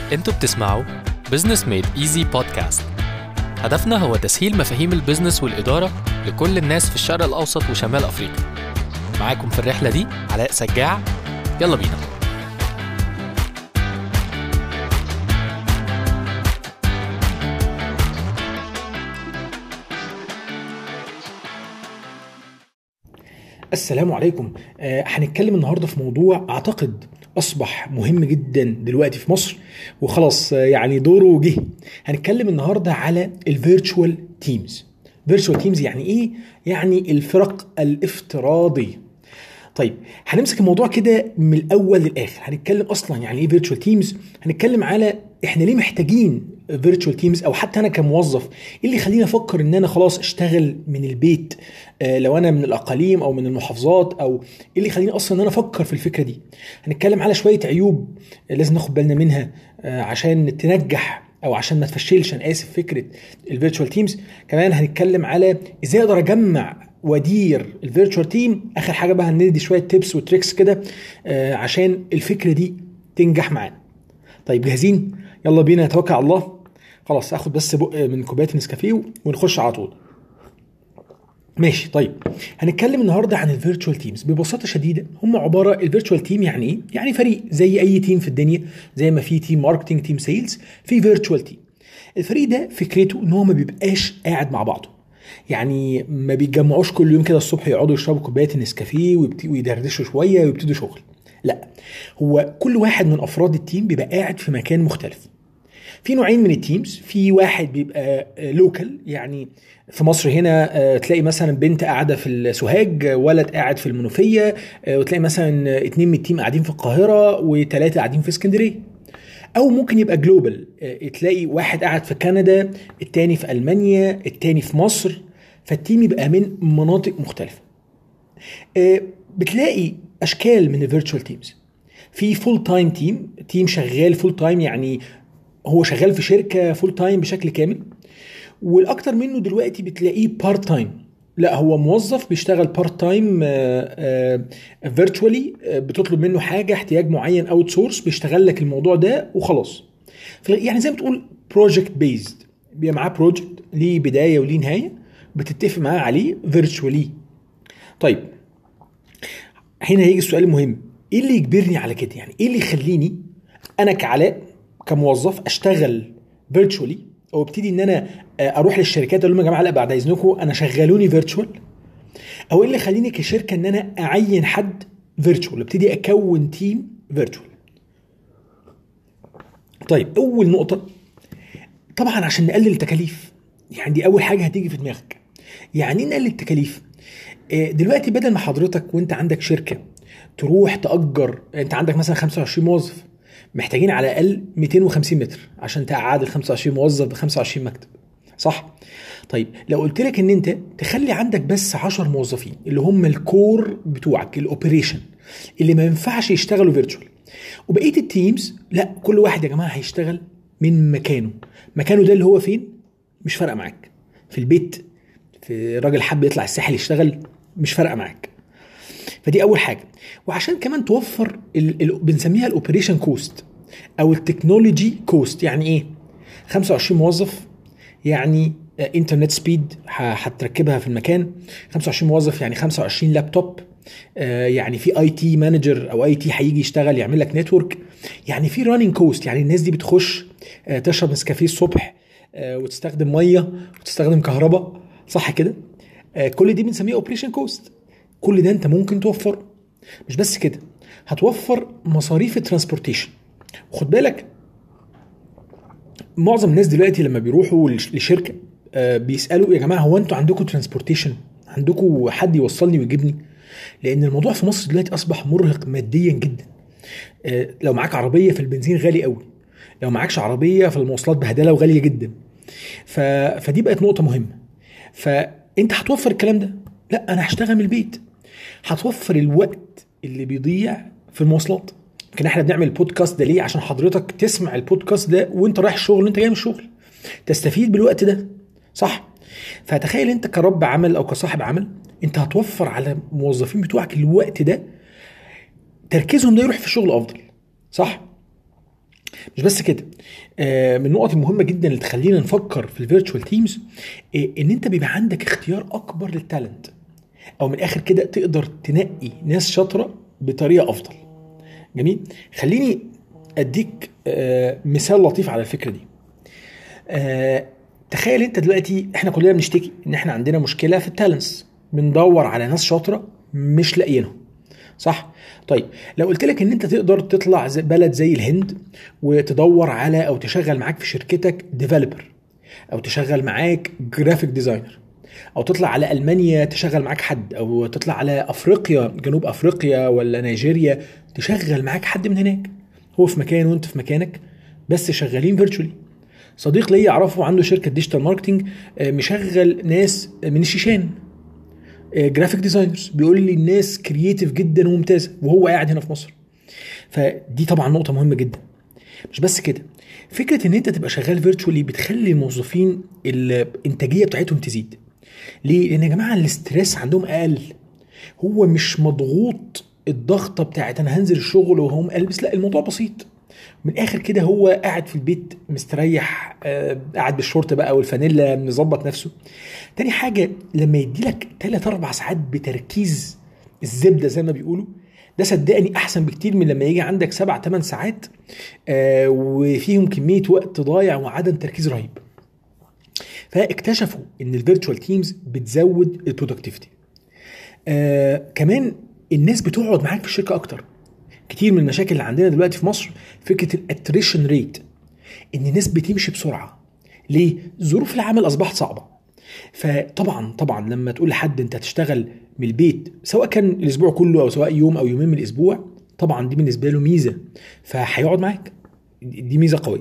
انتوا بتسمعوا بزنس ميد ايزي بودكاست هدفنا هو تسهيل مفاهيم البزنس والإدارة لكل الناس في الشرق الأوسط وشمال أفريقيا معاكم في الرحلة دي علاء سجاع يلا بينا السلام عليكم آه هنتكلم النهارده في موضوع اعتقد اصبح مهم جدا دلوقتي في مصر وخلاص آه يعني دوره جه هنتكلم النهارده على الفيرتشوال تيمز فيرتشوال تيمز يعني ايه يعني الفرق الافتراضيه طيب هنمسك الموضوع كده من الاول للاخر هنتكلم اصلا يعني ايه فيرتشوال تيمز هنتكلم على احنا ليه محتاجين فيرتشوال تيمز او حتى انا كموظف ايه اللي يخليني افكر ان انا خلاص اشتغل من البيت آه لو انا من الاقاليم او من المحافظات او ايه اللي يخليني اصلا ان انا افكر في الفكره دي هنتكلم على شويه عيوب لازم ناخد بالنا منها آه عشان تنجح او عشان ما تفشلش انا اسف فكره الفيرتشوال تيمز كمان هنتكلم على ازاي اقدر اجمع وادير الفيرتشوال تيم اخر حاجه بقى هندي شويه تيبس وتريكس كده آه عشان الفكره دي تنجح معانا طيب جاهزين يلا بينا نتوكل على الله خلاص اخد بس بق من كوبايه نسكافيه ونخش على طول ماشي طيب هنتكلم النهارده عن الفيرتشوال تيمز ببساطه شديده هم عباره الفيرتشوال تيم يعني ايه يعني فريق زي اي تيم في الدنيا زي ما في تيم ماركتنج تيم سيلز في فيرتشوال تيم الفريق ده فكرته ان هو ما بيبقاش قاعد مع بعضه يعني ما بيتجمعوش كل يوم كده الصبح يقعدوا يشربوا كوبايه النسكافيه ويدردشوا شويه ويبتدوا شغل لا هو كل واحد من افراد التيم بيبقى قاعد في مكان مختلف في نوعين من التيمز في واحد بيبقى لوكال يعني في مصر هنا تلاقي مثلا بنت قاعده في السوهاج ولد قاعد في المنوفيه وتلاقي مثلا اتنين من التيم قاعدين في القاهره وثلاثه قاعدين في اسكندريه او ممكن يبقى جلوبال تلاقي واحد قاعد في كندا التاني في المانيا التاني في مصر فالتيم يبقى من مناطق مختلفه بتلاقي اشكال من الفيرتشوال تيمز في فول تايم تيم تيم شغال فول تايم يعني هو شغال في شركه فول تايم بشكل كامل والاكتر منه دلوقتي بتلاقيه بارت تايم لا هو موظف بيشتغل بارت تايم فيرتشوالي بتطلب منه حاجه احتياج معين اوت سورس بيشتغل لك الموضوع ده وخلاص يعني زي ما تقول بروجكت بيزد بيبقى معاه بروجكت ليه بدايه وليه نهايه بتتفق معاه عليه فيرتشوالي طيب هنا هيجي السؤال المهم ايه اللي يجبرني على كده يعني ايه اللي يخليني انا كعلاء كموظف اشتغل فيرتشوالي او ابتدي ان انا اروح للشركات اقول لهم يا جماعه لا بعد اذنكم انا شغلوني فيرتشوال او ايه اللي يخليني كشركه ان انا اعين حد فيرتشوال ابتدي اكون تيم فيرتشوال طيب اول نقطه طبعا عشان نقلل التكاليف يعني دي اول حاجه هتيجي في دماغك يعني ايه نقلل التكاليف دلوقتي بدل ما حضرتك وانت عندك شركه تروح تاجر انت عندك مثلا 25 موظف محتاجين على الاقل 250 متر عشان تقعد ال 25 موظف ب 25 مكتب صح طيب لو قلت لك ان انت تخلي عندك بس 10 موظفين اللي هم الكور بتوعك الاوبريشن اللي ما ينفعش يشتغلوا فيرتشوال وبقيه التيمز لا كل واحد يا جماعه هيشتغل من مكانه مكانه ده اللي هو فين مش فارقه معاك في البيت في راجل حب يطلع الساحل يشتغل مش فارقه معاك فدي اول حاجه وعشان كمان توفر ال ال بنسميها الاوبريشن كوست او التكنولوجي كوست يعني ايه 25 موظف يعني انترنت سبيد هتركبها في المكان 25 موظف يعني 25 لابتوب يعني في اي تي مانجر او اي تي هيجي يشتغل يعمل لك نتورك يعني في راننج كوست يعني الناس دي بتخش تشرب نسكافيه الصبح وتستخدم ميه وتستخدم كهرباء صح كده كل دي بنسميها اوبريشن كوست كل ده انت ممكن توفره مش بس كده هتوفر مصاريف الترانسبورتيشن وخد بالك معظم الناس دلوقتي لما بيروحوا لشركه بيسالوا يا جماعه هو انتوا عندكم ترانسبورتيشن عندكم حد يوصلني ويجيبني لان الموضوع في مصر دلوقتي اصبح مرهق ماديا جدا لو معاك عربيه فالبنزين غالي قوي لو معاكش عربيه فالمواصلات بهدله وغاليه جدا ف... فدي بقت نقطه مهمه فانت هتوفر الكلام ده لا انا هشتغل من البيت هتوفر الوقت اللي بيضيع في المواصلات يمكن احنا بنعمل البودكاست ده ليه عشان حضرتك تسمع البودكاست ده وانت رايح الشغل وانت جاي من الشغل تستفيد بالوقت ده صح فتخيل انت كرب عمل او كصاحب عمل انت هتوفر على الموظفين بتوعك الوقت ده تركيزهم ده يروح في الشغل افضل صح مش بس كده آه، من النقط المهمه جدا اللي تخلينا نفكر في الفيرتشوال تيمز ان انت بيبقى عندك اختيار اكبر للتالنت او من الاخر كده تقدر تنقي ناس شاطره بطريقه افضل جميل خليني اديك آه، مثال لطيف على الفكره دي آه، تخيل انت دلوقتي احنا كلنا بنشتكي ان احنا عندنا مشكله في التالنتس بندور على ناس شاطره مش لاقيينهم صح طيب لو قلت لك ان انت تقدر تطلع زي- بلد زي الهند وتدور على او تشغل معاك في شركتك ديفلوبر او تشغل معاك جرافيك ديزاينر او تطلع على المانيا تشغل معاك حد او تطلع على افريقيا جنوب افريقيا ولا نيجيريا تشغل معاك حد من هناك هو في مكان وانت في مكانك بس شغالين فيرتشولي صديق ليا اعرفه عنده شركه ديجيتال ماركتنج آه، مشغل ناس من الشيشان جرافيك ديزاينرز بيقول لي الناس كرييتيف جدا وممتازه وهو قاعد هنا في مصر فدي طبعا نقطه مهمه جدا مش بس كده فكره ان انت تبقى شغال فيرتشوالي بتخلي الموظفين الانتاجيه بتاعتهم تزيد ليه لان يا جماعه الاستريس عندهم اقل هو مش مضغوط الضغطه بتاعت انا هنزل الشغل وهو مقلبس لا الموضوع بسيط من الاخر كده هو قاعد في البيت مستريح آه، قاعد بالشورت بقى والفانيلا مظبط نفسه تاني حاجه لما يدي لك 3 4 ساعات بتركيز الزبده زي ما بيقولوا ده صدقني احسن بكتير من لما يجي عندك 7 8 ساعات آه، وفيهم كميه وقت ضايع وعدم تركيز رهيب فاكتشفوا ان الفيرتشوال تيمز بتزود البرودكتيفيتي آه كمان الناس بتقعد معاك في الشركه اكتر كتير من المشاكل اللي عندنا دلوقتي في مصر فكره الاتريشن ريت ان الناس بتمشي بسرعه ليه ظروف العمل اصبحت صعبه فطبعا طبعا لما تقول لحد انت هتشتغل من البيت سواء كان الاسبوع كله او سواء يوم او يومين من الاسبوع طبعا دي بالنسبه له ميزه فهيقعد معاك دي ميزه قويه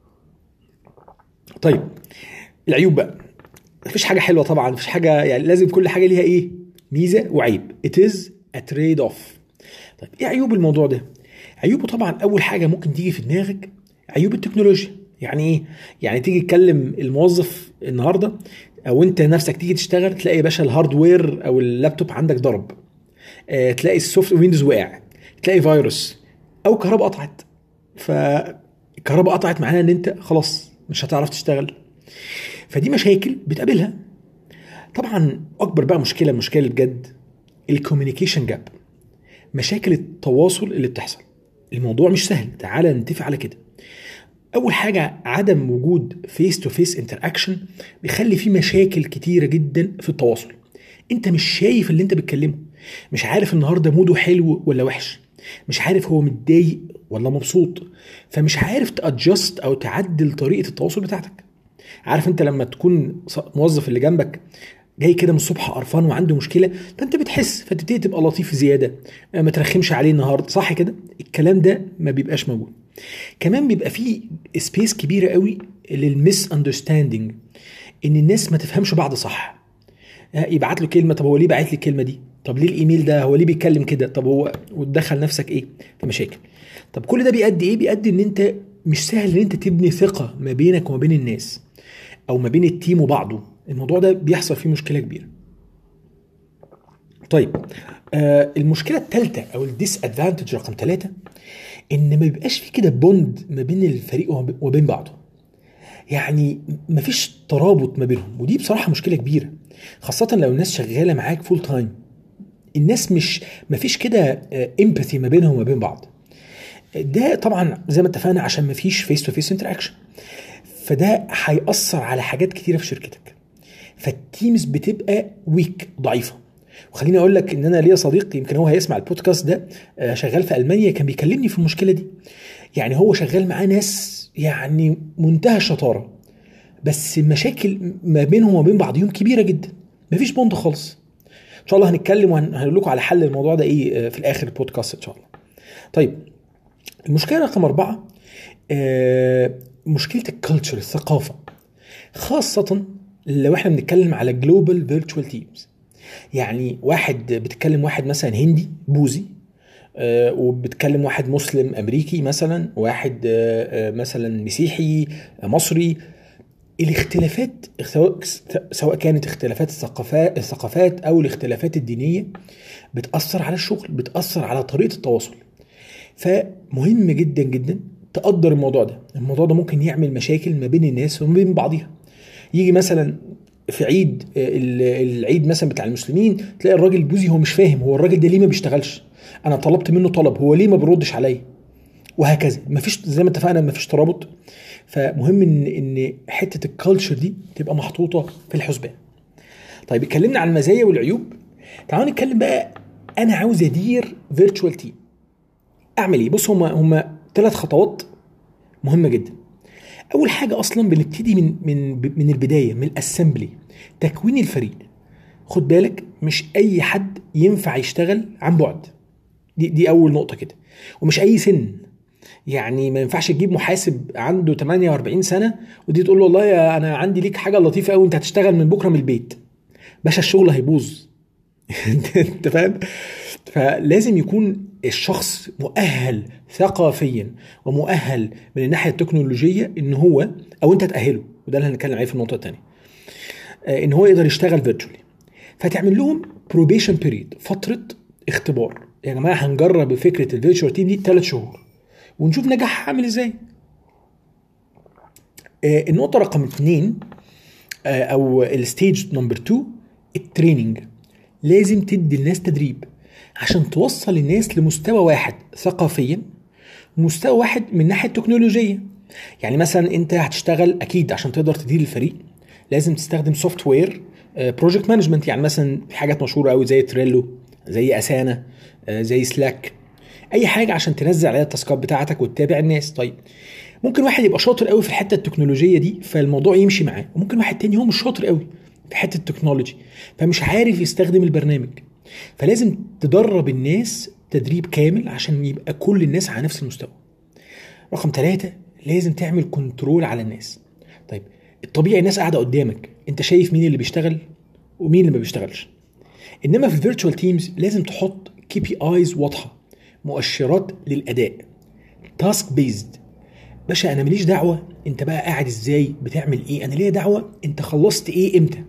طيب العيوب بقى مفيش حاجه حلوه طبعا مفيش حاجه يعني لازم كل حاجه ليها ايه ميزه وعيب it is a trade off طيب ايه عيوب الموضوع ده عيوبه طبعا اول حاجه ممكن تيجي في دماغك عيوب التكنولوجيا يعني ايه يعني تيجي تكلم الموظف النهارده او انت نفسك تيجي تشتغل تلاقي يا باشا الهاردوير او اللابتوب عندك ضرب آه، تلاقي السوفت ويندوز وقع تلاقي فيروس او كهرباء قطعت فالكهرباء قطعت معناها ان انت خلاص مش هتعرف تشتغل فدي مشاكل بتقابلها طبعا اكبر بقى مشكله مشكله بجد الكوميونيكيشن جاب مشاكل التواصل اللي بتحصل الموضوع مش سهل تعال نتفق على كده اول حاجه عدم وجود فيس تو فيس انتر اكشن بيخلي في مشاكل كتيره جدا في التواصل انت مش شايف اللي انت بتكلمه مش عارف النهارده موده حلو ولا وحش مش عارف هو متضايق ولا مبسوط فمش عارف تادجست او تعدل طريقه التواصل بتاعتك عارف انت لما تكون ص- موظف اللي جنبك جاي كده من الصبح قرفان وعنده مشكله فانت بتحس فتبتدي تبقى لطيف زياده آه، ما ترخمش عليه النهارده صح كده الكلام ده ما بيبقاش موجود كمان بيبقى فيه سبيس كبيره قوي للميس اندرستاندينج ان الناس ما تفهمش بعض صح آه، يبعت له كلمه طب هو ليه بعت لي الكلمه دي طب ليه الايميل ده هو ليه بيتكلم كده طب هو وتدخل نفسك ايه في مشاكل طب كل ده بيؤدي ايه بيؤدي ان انت مش سهل ان انت تبني ثقه ما بينك وما بين الناس او ما بين التيم وبعضه الموضوع ده بيحصل فيه مشكله كبيره طيب آه المشكله الثالثه او الديس ادفانتج رقم ثلاثة ان ما بيبقاش في كده بوند ما بين الفريق وما- وبين بعضه يعني مفيش ترابط ما بينهم ودي بصراحه مشكله كبيره خاصه لو الناس شغاله معاك فول تايم الناس مش مفيش كده امباثي ما بينهم وما بين بعض ده طبعا زي ما اتفقنا عشان مفيش فيس تو فيس انتراكشن فده هيأثر على حاجات كتيره في شركتك فالتيمز بتبقى ويك ضعيفه وخليني اقول لك ان انا ليا صديق يمكن هو هيسمع البودكاست ده آه، شغال في المانيا كان بيكلمني في المشكله دي يعني هو شغال معاه ناس يعني منتهى الشطاره بس المشاكل ما بينهم وما بين بعضهم كبيره جدا مفيش بوند خالص ان شاء الله هنتكلم وهنقول لكم على حل الموضوع ده ايه آه، في الاخر البودكاست ان شاء الله طيب المشكله رقم أربعة آه، مشكله الكالتشر الثقافه خاصه لو احنا بنتكلم على جلوبال فيرتشوال تيمز يعني واحد بتتكلم واحد مثلا هندي بوذي آه، وبتكلم واحد مسلم امريكي مثلا واحد آه، آه، مثلا مسيحي آه، مصري الاختلافات سواء سواء كانت اختلافات الثقافات الثقافات او الاختلافات الدينيه بتاثر على الشغل بتاثر على طريقه التواصل فمهم جدا جدا تقدر الموضوع ده الموضوع ده ممكن يعمل مشاكل ما بين الناس وما بين بعضيها يجي مثلا في عيد العيد مثلا بتاع المسلمين تلاقي الراجل البوذي هو مش فاهم هو الراجل ده ليه ما بيشتغلش انا طلبت منه طلب هو ليه ما بيردش عليا وهكذا مفيش زي ما اتفقنا مفيش ترابط فمهم ان ان حته الكالتشر دي تبقى محطوطه في الحسبان طيب اتكلمنا عن المزايا والعيوب تعالوا نتكلم بقى انا عاوز ادير فيرتشوال تيم اعمل ايه بص هما هما ثلاث خطوات مهمه جدا اول حاجه اصلا بنبتدي من من من البدايه من الاسمبلي تكوين الفريق خد بالك مش اي حد ينفع يشتغل عن بعد دي دي اول نقطه كده ومش اي سن يعني ما ينفعش تجيب محاسب عنده 48 سنه ودي تقول له والله يا انا عندي ليك حاجه لطيفه قوي انت هتشتغل من بكره من البيت باشا الشغل هيبوظ انت فاهم فلازم يكون الشخص مؤهل ثقافيا ومؤهل من الناحيه التكنولوجيه ان هو او انت تاهله وده اللي هنتكلم عليه في النقطه الثانيه ان هو يقدر يشتغل فيرتشولي فتعمل لهم بروبيشن بيريد فتره اختبار يا جماعه هنجرب فكره الفيرتشوال تيم دي ثلاث شهور ونشوف نجاحها عامل ازاي النقطه رقم اثنين او الستيج نمبر 2 التريننج لازم تدي الناس تدريب عشان توصل الناس لمستوى واحد ثقافيا مستوى واحد من الناحيه التكنولوجيه يعني مثلا انت هتشتغل اكيد عشان تقدر تدير الفريق لازم تستخدم سوفت وير بروجكت مانجمنت يعني مثلا في حاجات مشهوره قوي زي تريلو زي اسانا زي سلاك اي حاجه عشان تنزل عليها التاسكات بتاعتك وتتابع الناس طيب ممكن واحد يبقى شاطر قوي في الحته التكنولوجيه دي فالموضوع يمشي معاه وممكن واحد تاني هو مش شاطر قوي في حته التكنولوجي فمش عارف يستخدم البرنامج فلازم تدرب الناس تدريب كامل عشان يبقى كل الناس على نفس المستوى رقم ثلاثة لازم تعمل كنترول على الناس طيب الطبيعي الناس قاعدة قدامك انت شايف مين اللي بيشتغل ومين اللي ما بيشتغلش انما في الفيرتشوال تيمز لازم تحط كي بي ايز واضحة مؤشرات للاداء تاسك بيزد باشا انا ماليش دعوه انت بقى قاعد ازاي بتعمل ايه انا ليا دعوه انت خلصت ايه امتى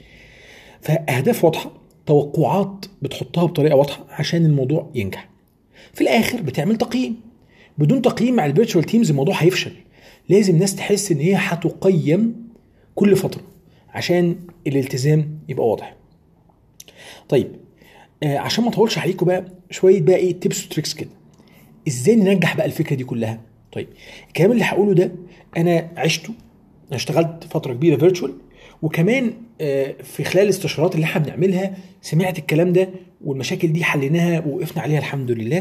فاهداف واضحه توقعات بتحطها بطريقه واضحه عشان الموضوع ينجح في الاخر بتعمل تقييم بدون تقييم مع الفيرتشوال تيمز الموضوع هيفشل لازم ناس تحس ان هي هتقيم كل فتره عشان الالتزام يبقى واضح طيب آه عشان ما اطولش عليكم بقى شويه بقى ايه تيبس وتريكس كده ازاي ننجح بقى الفكره دي كلها طيب الكلام اللي هقوله ده انا عشته انا اشتغلت فتره كبيره فيرتشوال وكمان في خلال الاستشارات اللي احنا بنعملها سمعت الكلام ده والمشاكل دي حليناها ووقفنا عليها الحمد لله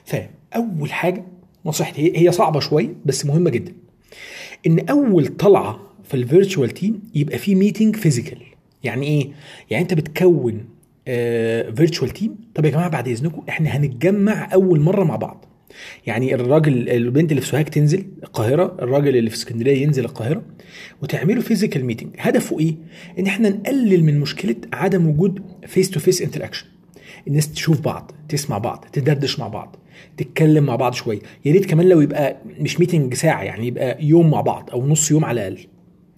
فاول حاجه نصيحتي هي صعبه شويه بس مهمه جدا ان اول طلعه في الفيرتشوال تيم يبقى في ميتنج فيزيكال يعني ايه يعني انت بتكون فيرتشوال تيم طب يا جماعه بعد اذنكم احنا هنتجمع اول مره مع بعض يعني الراجل البنت اللي في سوهاج تنزل القاهره الراجل اللي في اسكندريه ينزل القاهره وتعملوا فيزيكال ميتنج هدفه ايه ان احنا نقلل من مشكله عدم وجود فيس تو فيس انتراكشن الناس تشوف بعض تسمع بعض تدردش مع بعض تتكلم مع بعض شويه يا ريت كمان لو يبقى مش ميتنج ساعه يعني يبقى يوم مع بعض او نص يوم على الاقل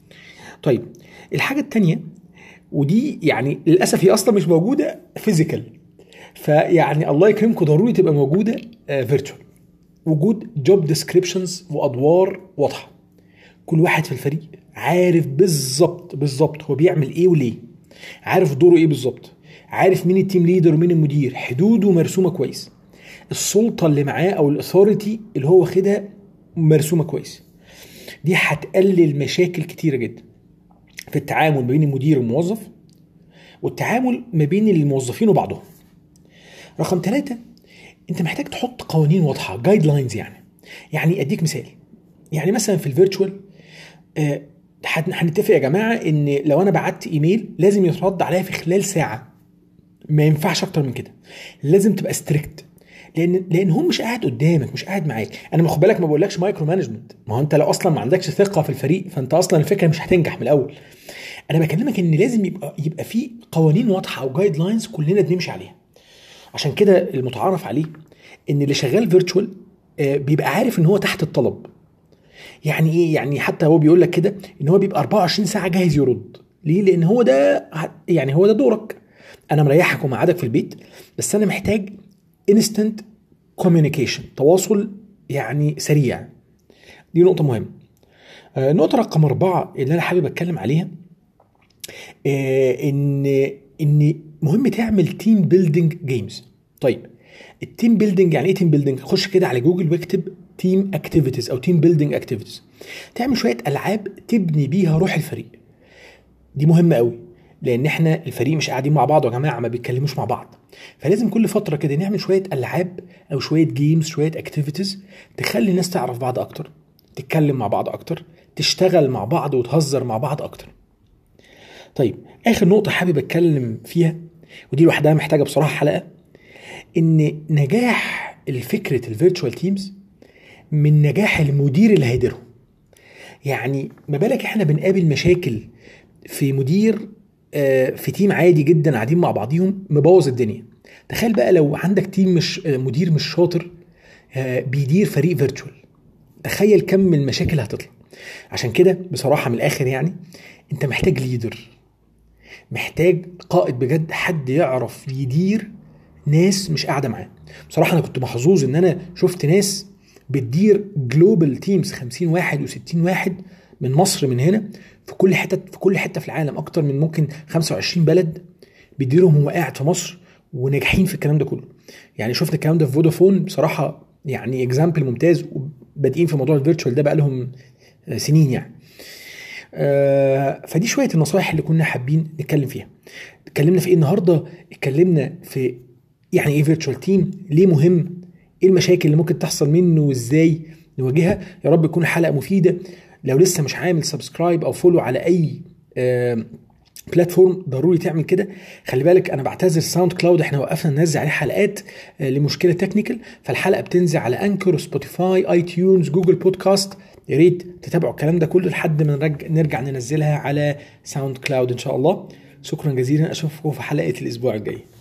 طيب الحاجه الثانيه ودي يعني للاسف هي اصلا مش موجوده فيزيكال فيعني الله يكرمكم ضروري تبقى موجوده فيرتشوال وجود جوب ديسكريبشنز وادوار واضحه كل واحد في الفريق عارف بالظبط بالظبط هو بيعمل ايه وليه عارف دوره ايه بالظبط عارف مين التيم ليدر ومين المدير حدوده مرسومه كويس السلطه اللي معاه او الاثوريتي اللي هو واخدها مرسومه كويس دي هتقلل مشاكل كتيره جدا في التعامل ما بين المدير والموظف والتعامل ما بين الموظفين وبعضهم رقم ثلاثة انت محتاج تحط قوانين واضحه جايد لاينز يعني يعني اديك مثال يعني مثلا في الفيرتشوال آه هنتفق يا جماعه ان لو انا بعت ايميل لازم يترد عليا في خلال ساعه ما ينفعش اكتر من كده لازم تبقى ستريكت لان لان هو مش قاعد قدامك مش قاعد معاك انا خد بالك ما بقولكش مايكرو مانجمنت ما هو انت لو اصلا ما عندكش ثقه في الفريق فانت اصلا الفكره مش هتنجح من الاول انا بكلمك ان لازم يبقى يبقى في قوانين واضحه او جايد لاينز كلنا بنمشي عليها عشان كده المتعارف عليه ان اللي شغال فيرتشوال بيبقى عارف ان هو تحت الطلب يعني ايه يعني حتى هو بيقول لك كده ان هو بيبقى 24 ساعه جاهز يرد ليه لان هو ده يعني هو ده دورك انا مريحك ومقعدك في البيت بس انا محتاج انستنت كوميونيكيشن تواصل يعني سريع دي نقطه مهمه آه، النقطه رقم اربعه اللي انا حابب اتكلم عليها آه، ان ان مهم تعمل تيم بيلدينج جيمز طيب التيم بيلدينج يعني ايه تيم بيلدينج خش كده على جوجل واكتب تيم اكتيفيتيز او تيم بيلدينج اكتيفيتيز تعمل شويه العاب تبني بيها روح الفريق دي مهمه قوي لان احنا الفريق مش قاعدين مع بعض يا جماعه ما بيتكلموش مع بعض فلازم كل فتره كده نعمل شويه العاب او شويه جيمز شويه اكتيفيتيز تخلي الناس تعرف بعض اكتر تتكلم مع بعض اكتر تشتغل مع بعض وتهزر مع بعض اكتر طيب اخر نقطه حابب اتكلم فيها ودي لوحدها محتاجه بصراحه حلقه ان نجاح الفكره الفيرتشوال تيمز من نجاح المدير اللي هيديرهم يعني ما بالك احنا بنقابل مشاكل في مدير آه، في تيم عادي جدا قاعدين مع بعضيهم مبوظ الدنيا تخيل بقى لو عندك تيم مش آه، مدير مش شاطر آه، بيدير فريق فيرتشوال تخيل كم المشاكل اللي هتطلع عشان كده بصراحه من الاخر يعني انت محتاج ليدر محتاج قائد بجد حد يعرف يدير ناس مش قاعده معاه بصراحه انا كنت محظوظ ان انا شفت ناس بتدير جلوبال تيمز 50 واحد و60 واحد من مصر من هنا في كل حته في كل حته في العالم اكتر من ممكن 25 بلد بيديرهم هو قاعد في مصر وناجحين في الكلام ده كله يعني شفنا الكلام ده في فودافون بصراحه يعني اكزامبل ممتاز وبادئين في موضوع الفيرتشوال ده بقى لهم سنين يعني آه، فدي شويه النصائح اللي كنا حابين نتكلم فيها اتكلمنا في ايه النهارده اتكلمنا في يعني ايه فيرتشوال تيم ليه مهم ايه المشاكل اللي ممكن تحصل منه وازاي نواجهها يا رب تكون الحلقه مفيده لو لسه مش عامل سبسكرايب او فولو على اي آه، بلاتفورم ضروري تعمل كده خلي بالك انا بعتذر ساوند كلاود احنا وقفنا ننزل عليه حلقات آه، لمشكله تكنيكال فالحلقه بتنزل على انكر سبوتيفاي اي تيونز جوجل بودكاست يا ريت تتابعوا الكلام ده كله لحد ما نرجع نرجع ننزلها على ساوند كلاود ان شاء الله شكرا جزيلا اشوفكم في حلقه الاسبوع الجاي